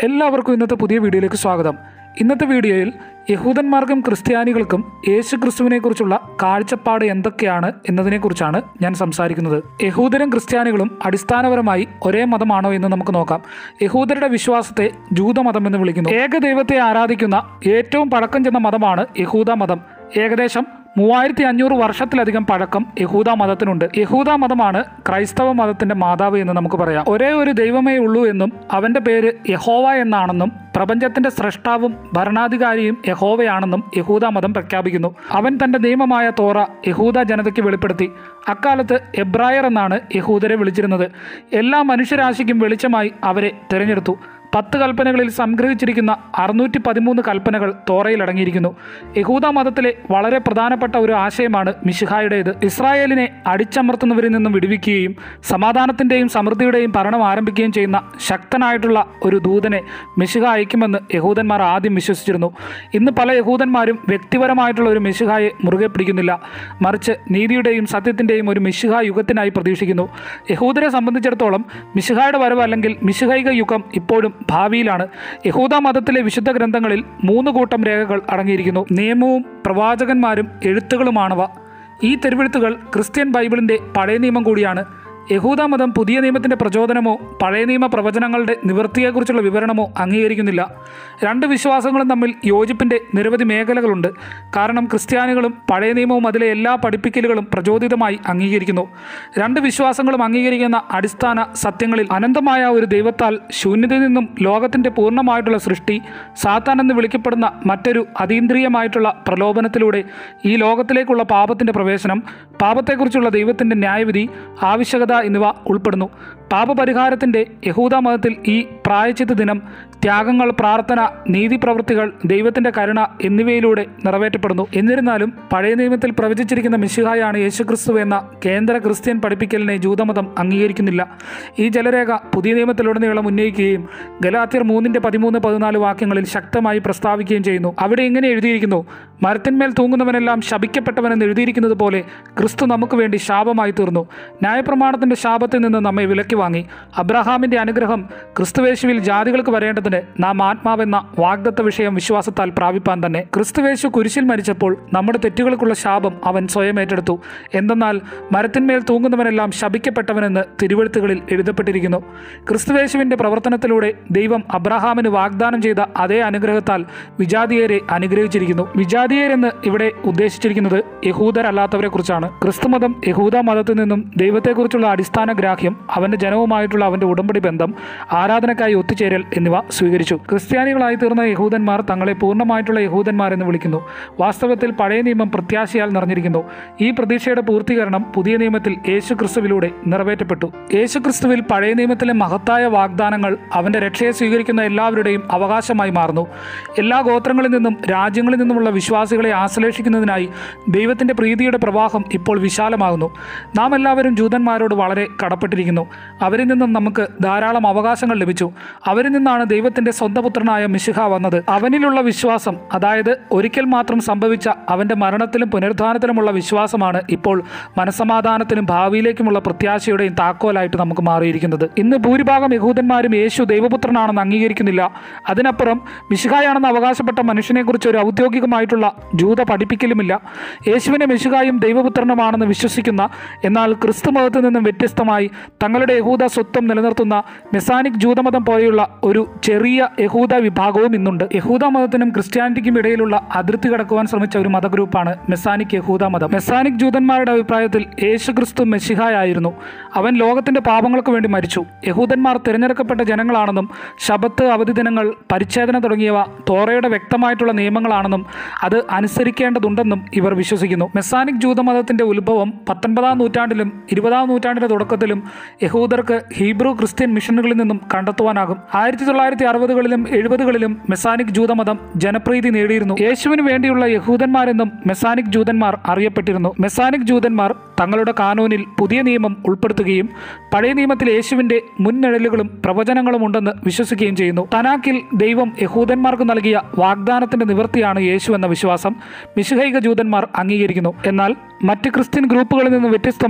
എല്ലാവർക്കും ഇന്നത്തെ പുതിയ വീഡിയോയിലേക്ക് സ്വാഗതം ഇന്നത്തെ വീഡിയോയിൽ യഹൂദന്മാർക്കും ക്രിസ്ത്യാനികൾക്കും യേശു ക്രിസ്തുവിനെക്കുറിച്ചുള്ള കാഴ്ചപ്പാട് എന്തൊക്കെയാണ് എന്നതിനെക്കുറിച്ചാണ് ഞാൻ സംസാരിക്കുന്നത് യഹൂദരും ക്രിസ്ത്യാനികളും അടിസ്ഥാനപരമായി ഒരേ മതമാണോ എന്ന് നമുക്ക് നോക്കാം യഹൂദരുടെ വിശ്വാസത്തെ ജൂതമതം എന്ന് വിളിക്കുന്നു ഏകദൈവത്തെ ആരാധിക്കുന്ന ഏറ്റവും പഴക്കം ചെന്ന മതമാണ് യഹൂദ മതം ഏകദേശം മൂവായിരത്തി അഞ്ഞൂറ് വർഷത്തിലധികം പഴക്കം യഹൂദ മതത്തിനുണ്ട് യഹൂദ മതമാണ് ക്രൈസ്തവ മതത്തിന്റെ മാതാവ് എന്ന് നമുക്ക് പറയാം ഒരേ ഒരു ദൈവമേ ഉള്ളൂ എന്നും അവന്റെ പേര് യഹോവ എന്നാണെന്നും പ്രപഞ്ചത്തിന്റെ സ്രഷ്ടാവും ഭരണാധികാരിയും യഹോവയാണെന്നും യഹൂദ മതം പ്രഖ്യാപിക്കുന്നു അവൻ തന്റെ നിയമമായ തോറ യഹൂദ ജനതയ്ക്ക് വെളിപ്പെടുത്തി അക്കാലത്ത് എബ്രായർ എന്നാണ് യഹൂദരെ വിളിച്ചിരുന്നത് എല്ലാ മനുഷ്യരാശിക്കും വെളിച്ചമായി അവരെ തിരഞ്ഞെടുത്തു പത്ത് കൽപ്പനകളിൽ സംഗ്രഹിച്ചിരിക്കുന്ന അറുന്നൂറ്റി പതിമൂന്ന് കൽപ്പനകൾ തോറയിൽ അടങ്ങിയിരിക്കുന്നു യഹൂദ മതത്തിലെ വളരെ പ്രധാനപ്പെട്ട ഒരു ആശയമാണ് മിശിഹായുടേത് ഇസ്രായേലിനെ അടിച്ചമർത്തുന്നവരിൽ നിന്നും വിടുവിക്കുകയും സമാധാനത്തിൻ്റെയും സമൃദ്ധിയുടെയും ഭരണം ആരംഭിക്കുകയും ചെയ്യുന്ന ശക്തനായിട്ടുള്ള ഒരു ദൂതനെ മിശിഹ അയക്കുമെന്ന് യഹൂദന്മാർ ആദ്യം വിശ്വസിച്ചിരുന്നു ഇന്ന് പല യഹൂദന്മാരും വ്യക്തിപരമായിട്ടുള്ള ഒരു മിശിഹായെ മുറുകെ പിടിക്കുന്നില്ല മറിച്ച് നീതിയുടെയും സത്യത്തിൻ്റെയും ഒരു മിശിഹ യുഗത്തിനായി പ്രതീക്ഷിക്കുന്നു യഹൂദരെ സംബന്ധിച്ചിടത്തോളം മിശിഹായുടെ വരവ് അല്ലെങ്കിൽ മിശിഹൈക യുഗം ഇപ്പോഴും ഭാവിയിലാണ് യഹൂദ മതത്തിലെ വിശുദ്ധ ഗ്രന്ഥങ്ങളിൽ മൂന്ന് കൂട്ടം രേഖകൾ അടങ്ങിയിരിക്കുന്നു നിയമവും പ്രവാചകന്മാരും എഴുത്തുകളുമാണവ ഈ തെരുവെഴുത്തുകൾ ക്രിസ്ത്യൻ ബൈബിളിൻ്റെ പഴയ നിയമം കൂടിയാണ് യഹൂദ മതം പുതിയ നിയമത്തിൻ്റെ പ്രചോദനമോ പഴയ നിയമ പ്രവചനങ്ങളുടെ നിവൃത്തിയെക്കുറിച്ചുള്ള വിവരണമോ അംഗീകരിക്കുന്നില്ല രണ്ട് വിശ്വാസങ്ങളും തമ്മിൽ യോജിപ്പിൻ്റെ നിരവധി മേഖലകളുണ്ട് കാരണം ക്രിസ്ത്യാനികളും പഴയ നിയമവും അതിലെ എല്ലാ പഠിപ്പിക്കലുകളും പ്രചോദിതമായി അംഗീകരിക്കുന്നു രണ്ട് വിശ്വാസങ്ങളും അംഗീകരിക്കുന്ന അടിസ്ഥാന സത്യങ്ങളിൽ അനന്തമായ ഒരു ദൈവത്താൽ ശൂന്യതയിൽ നിന്നും ലോകത്തിൻ്റെ പൂർണ്ണമായിട്ടുള്ള സൃഷ്ടി സാത്താൻ എന്ന് വിളിക്കപ്പെടുന്ന മറ്റൊരു അതീന്ദ്രിയമായിട്ടുള്ള പ്രലോഭനത്തിലൂടെ ഈ ലോകത്തിലേക്കുള്ള പാപത്തിൻ്റെ പ്രവേശനം പാപത്തെക്കുറിച്ചുള്ള ദൈവത്തിൻ്റെ ന്യായവിധി ആവശ്യകത എന്നിവ ഉൾപ്പെടുന്നു പാപപരിഹാരത്തിൻ്റെ യഹൂദ മതത്തിൽ ഈ പ്രായച്ചിത്ത ദിനം ത്യാഗങ്ങൾ പ്രാർത്ഥന നീതി പ്രവൃത്തികൾ ദൈവത്തിൻ്റെ കരുണ എന്നിവയിലൂടെ നിറവേറ്റപ്പെടുന്നു എന്നിരുന്നാലും പഴയ നിയമത്തിൽ പ്രവചിച്ചിരിക്കുന്ന മിശിഹായാണ് യേശുക്രിസ്തു എന്ന കേന്ദ്ര ക്രിസ്ത്യൻ പഠിപ്പിക്കലിനെ ജൂതമതം അംഗീകരിക്കുന്നില്ല ഈ ജലരേഖ പുതിയ നിയമത്തിലുടനീളം ഉന്നയിക്കുകയും ഗലാത്യർ മൂന്നിൻ്റെ പതിമൂന്ന് പതിനാല് വാക്യങ്ങളിൽ ശക്തമായി പ്രസ്താവിക്കുകയും ചെയ്യുന്നു അവിടെ ഇങ്ങനെ എഴുതിയിരിക്കുന്നു മരത്തിന്മേൽ തൂങ്ങുന്നവനെല്ലാം ശപിക്കപ്പെട്ടവനെന്ന് എഴുതിയിരിക്കുന്നത് പോലെ ക്രിസ്തു നമുക്ക് വേണ്ടി ശാപമായി തീർന്നു ന്യായപ്രമാണത്തിൻ്റെ ശാപത്തിൽ നിന്ന് നമ്മെ വിലക്കി വാങ്ങി അബ്രഹാമിൻ്റെ അനുഗ്രഹം ക്രിസ്തുവേശുവിൽ ജാതികൾക്ക് വരേണ്ടതിന് നാം ആത്മാവെന്ന വാഗ്ദത്ത വിഷയം വിശ്വാസത്താൽ പ്രാപിപ്പാൻ തന്നെ ക്രിസ്തുവേശു കുരിശിൽ മരിച്ചപ്പോൾ നമ്മുടെ തെറ്റുകൾക്കുള്ള ശാപം അവൻ സ്വയം ഏറ്റെടുത്തു എന്തെന്നാൽ മരത്തിന്മേൽ തൂങ്ങുന്നവനെല്ലാം ശപിക്കപ്പെട്ടവനെന്ന് തിരുവഴുത്തുകളിൽ എഴുതപ്പെട്ടിരിക്കുന്നു ക്രിസ്തുവേശുവിൻ്റെ പ്രവർത്തനത്തിലൂടെ ദൈവം അബ്രഹാമിന് വാഗ്ദാനം ചെയ്ത അതേ അനുഗ്രഹത്താൽ വിജാതീയരെ അനുഗ്രഹിച്ചിരിക്കുന്നു വിജാതീയരെന്ന് ഇവിടെ ഉദ്ദേശിച്ചിരിക്കുന്നത് യഹൂദരല്ലാത്തവരെ കുറിച്ചാണ് ക്രിസ്തുമതം യഹൂദ മതത്തിൽ നിന്നും ദൈവത്തെക്കുറിച്ചുള്ള അടിസ്ഥാന ഗ്രാഹ്യം അവൻ്റെ ജനവുമായിട്ടുള്ള അവൻ്റെ ഉടമ്പടി ബന്ധം ആരാധനക്കായി ഒത്തുചേരൽ എന്നിവ സ്വീകരിച്ചു ക്രിസ്ത്യാനികളായി തീർന്ന യഹൂദന്മാർ തങ്ങളെ പൂർണ്ണമായിട്ടുള്ള യഹൂദന്മാർ എന്ന് വിളിക്കുന്നു വാസ്തവത്തിൽ പഴയ നിയമം പ്രത്യാശയാൽ നിറഞ്ഞിരിക്കുന്നു ഈ പ്രതീക്ഷയുടെ പൂർത്തീകരണം പുതിയ നിയമത്തിൽ യേശു ക്രിസ്തുവിലൂടെ നിറവേറ്റപ്പെട്ടു യേശു ക്രിസ്തുവിൽ പഴയ നിയമത്തിലെ മഹത്തായ വാഗ്ദാനങ്ങൾ അവൻ്റെ രക്ഷയെ സ്വീകരിക്കുന്ന എല്ലാവരുടെയും അവകാശമായി മാറുന്നു എല്ലാ ഗോത്രങ്ങളിൽ നിന്നും രാജ്യങ്ങളിൽ നിന്നുമുള്ള വിശ്വാസികളെ ആശ്ലേഷിക്കുന്നതിനായി ദൈവത്തിൻ്റെ പ്രീതിയുടെ പ്രവാഹം ഇപ്പോൾ വിശാലമാകുന്നു നാം എല്ലാവരും ജൂതന്മാരോട് വളരെ കടപ്പെട്ടിരിക്കുന്നു അവരിൽ നിന്നും നമുക്ക് ധാരാളം അവകാശങ്ങൾ ലഭിച്ചു അവരിൽ നിന്നാണ് ദൈവത്തിൻ്റെ സ്വന്തം പുത്രനായ മിശിഹ വന്നത് അവനിലുള്ള വിശ്വാസം അതായത് ഒരിക്കൽ മാത്രം സംഭവിച്ച അവൻ്റെ മരണത്തിലും പുനരുദ്ധാനത്തിലുമുള്ള വിശ്വാസമാണ് ഇപ്പോൾ മനസമാധാനത്തിനും ഭാവിയിലേക്കുമുള്ള പ്രത്യാശയുടെയും താക്കോലായിട്ട് നമുക്ക് മാറിയിരിക്കുന്നത് ഇന്ന് ഭൂരിഭാഗം യഹൂദന്മാരും യേശു ദൈവപുത്രനാണെന്ന് അംഗീകരിക്കുന്നില്ല അതിനപ്പുറം മിശിഹായാണെന്ന് അവകാശപ്പെട്ട മനുഷ്യനെക്കുറിച്ച് ഒരു ഔദ്യോഗികമായിട്ടുള്ള ജൂത പഠിപ്പിക്കലുമില്ല യേശുവിനെ മിശിഹായും ദൈവപുത്രനുമാണെന്ന് വിശ്വസിക്കുന്ന എന്നാൽ ക്രിസ്തു മതത്തിൽ നിന്നും വ്യത്യസ്തമായി തങ്ങളുടെ യഹൂദ സ്വത്വം നിലനിർത്തുന്ന മെസാനിക് ജൂതമതം പോലെയുള്ള ഒരു ചെറിയ യഹൂദ വിഭാഗവും ഇന്നുണ്ട് യഹൂദ മതത്തിനും ക്രിസ്ത്യാനിറ്റിക്കും ഇടയിലുള്ള അതിർത്തി കടക്കുവാൻ ശ്രമിച്ച ഒരു മതഗ്രൂപ്പാണ് മെസാനിക് യഹൂദ മതം മെസാനിക് ജൂതന്മാരുടെ അഭിപ്രായത്തിൽ യേശു ക്രിസ്തു മെസ്സിഹായായിരുന്നു അവൻ ലോകത്തിന്റെ പാപങ്ങൾക്ക് വേണ്ടി മരിച്ചു യഹൂദന്മാർ തിരഞ്ഞെടുക്കപ്പെട്ട ജനങ്ങളാണെന്നും ശബത്ത് അവധി ദിനങ്ങൾ പരിച്ഛേദന തുടങ്ങിയവ തോറയുടെ വ്യക്തമായിട്ടുള്ള നിയമങ്ങളാണെന്നും അത് അനുസരിക്കേണ്ടതുണ്ടെന്നും ഇവർ വിശ്വസിക്കുന്നു മെസാനിക് ജൂതമതത്തിന്റെ ഉത്ഭവം പത്തൊൻപതാം നൂറ്റാണ്ടിലും ഇരുപതാം നൂറ്റാണ്ടിന്റെ തുടക്കത്തിലും യഹൂദർക്ക് ഹീബ്രു ക്രിസ്ത്യൻ മിഷനുകളിൽ നിന്നും കണ്ടെത്തുവാനാകും ആയിരത്തി തൊള്ളായിരത്തി അറുപതുകളിലും എഴുപതുകളിലും മെസാനിക് ജൂതമതം ജനപ്രീതി നേടിയിരുന്നു യേശുവിന് വേണ്ടിയുള്ള യഹൂദന്മാരെന്നും മെസാനിക് ജൂതന്മാർ അറിയപ്പെട്ടിരുന്നു മെസാനിക് ജൂതന്മാർ തങ്ങളുടെ കാനൂനിൽ പുതിയ നിയമം ഉൾപ്പെടുത്തുകയും പഴയ നിയമത്തിൽ യേശുവിന്റെ മുൻനിഴലുകളും പ്രവചനങ്ങളും ഉണ്ടെന്ന് വിശ്വസിക്കുകയും ചെയ്യുന്നു തനാക്കിൽ ദൈവം യഹൂദന്മാർക്ക് നൽകിയ വാഗ്ദാനത്തിന്റെ നിവൃത്തിയാണ് യേശു എന്ന വിശ്വാസം മിശുഹൈക ജൂതന്മാർ അംഗീകരിക്കുന്നു എന്നാൽ മറ്റ് ക്രിസ്ത്യൻ ഗ്രൂപ്പുകളിൽ നിന്ന് വ്യത്യസ്തമായി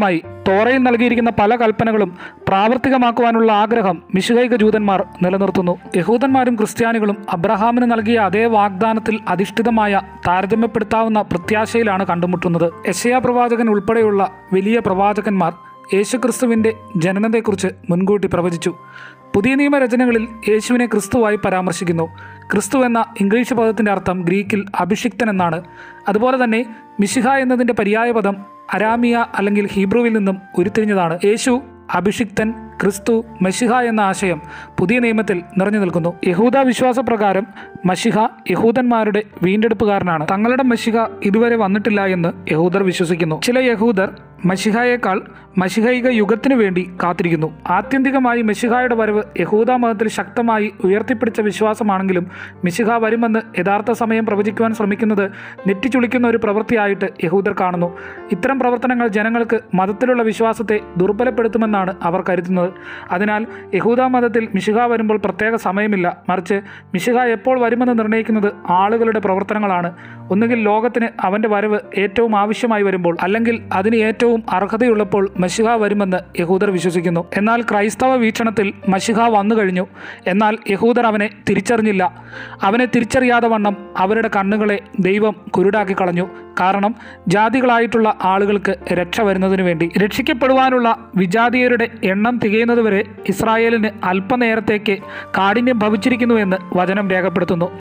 തോറയിൽ നൽകിയിരിക്കുന്ന പല കൽപ്പനകളും പ്രാവർത്തികമാക്കുവാനുള്ള ആഗ്രഹം മിശുഹൈക ജൂതന്മാർ നിലനിർത്തുന്നു യഹൂദന്മാരും ക്രിസ്ത്യാനികളും അബ്രഹാമിന് നൽകിയ അതേ വാഗ്ദാനത്തിൽ അധിഷ്ഠിതമായ താരതമ്യപ്പെടുത്താവുന്ന പ്രത്യാശയിലാണ് കണ്ടുമുട്ടുന്നത് യശയാ പ്രവാചകൻ ഉൾപ്പെടെയുള്ള വലിയ പ്രവാചകന്മാർ യേശുക്രിസ്തുവിൻ്റെ ജനനത്തെക്കുറിച്ച് മുൻകൂട്ടി പ്രവചിച്ചു പുതിയ നിയമരചനകളിൽ യേശുവിനെ ക്രിസ്തുവായി പരാമർശിക്കുന്നു ക്രിസ്തു എന്ന ഇംഗ്ലീഷ് പദത്തിൻ്റെ അർത്ഥം ഗ്രീക്കിൽ അഭിഷിക്തൻ എന്നാണ് അതുപോലെ തന്നെ മിശിഹ എന്നതിൻ്റെ പര്യായപദം അരാമിയ അല്ലെങ്കിൽ ഹീബ്രുവിൽ നിന്നും ഉരുത്തിരിഞ്ഞതാണ് യേശു അഭിഷിക്തൻ ക്രിസ്തു മഷിഹ എന്ന ആശയം പുതിയ നിയമത്തിൽ നിറഞ്ഞു നിൽക്കുന്നു യഹൂദ വിശ്വാസപ്രകാരം മഷിഹ യഹൂദന്മാരുടെ വീണ്ടെടുപ്പുകാരനാണ് തങ്ങളുടെ മഷിഹ ഇതുവരെ വന്നിട്ടില്ല എന്ന് യഹൂദർ വിശ്വസിക്കുന്നു ചില യഹൂദർ മഷിഹയേക്കാൾ മഷിഹൈക യുഗത്തിനു വേണ്ടി കാത്തിരിക്കുന്നു ആത്യന്തികമായി മെഷിഹായുടെ വരവ് യഹൂദ മതത്തിൽ ശക്തമായി ഉയർത്തിപ്പിടിച്ച വിശ്വാസമാണെങ്കിലും മിശിഹ വരുമെന്ന് യഥാർത്ഥ സമയം പ്രവചിക്കുവാൻ ശ്രമിക്കുന്നത് നെറ്റിച്ചുളിക്കുന്ന ഒരു പ്രവൃത്തിയായിട്ട് യഹൂദർ കാണുന്നു ഇത്തരം പ്രവർത്തനങ്ങൾ ജനങ്ങൾക്ക് മതത്തിലുള്ള വിശ്വാസത്തെ ദുർബലപ്പെടുത്തുമെന്നാണ് അവർ കരുതുന്നത് അതിനാൽ യഹൂദ മതത്തിൽ മിശിഹ വരുമ്പോൾ പ്രത്യേക സമയമില്ല മറിച്ച് മിശിഹ എപ്പോൾ വരുമെന്ന് നിർണ്ണയിക്കുന്നത് ആളുകളുടെ പ്രവർത്തനങ്ങളാണ് ഒന്നുകിൽ ലോകത്തിന് അവൻ്റെ വരവ് ഏറ്റവും ആവശ്യമായി വരുമ്പോൾ അല്ലെങ്കിൽ അതിന് ഏറ്റവും അർഹതയുള്ളപ്പോൾ മഷിഹ വരുമെന്ന് യഹൂദർ വിശ്വസിക്കുന്നു എന്നാൽ ക്രൈസ്തവ വീക്ഷണത്തിൽ മഷിഹ വന്നു കഴിഞ്ഞു എന്നാൽ യഹൂദർ അവനെ തിരിച്ചറിഞ്ഞില്ല അവനെ തിരിച്ചറിയാതെ വണ്ണം അവരുടെ കണ്ണുകളെ ദൈവം കുരുടാക്കി കളഞ്ഞു കാരണം ജാതികളായിട്ടുള്ള ആളുകൾക്ക് രക്ഷ വരുന്നതിനു വേണ്ടി രക്ഷിക്കപ്പെടുവാനുള്ള വിജാതീയരുടെ എണ്ണം തികയുന്നതുവരെ ഇസ്രായേലിന് അല്പനേരത്തേക്ക് കാഠിന്യം ഭവിച്ചിരിക്കുന്നുവെന്ന് വചനം രേഖപ്പെടുത്തുന്നു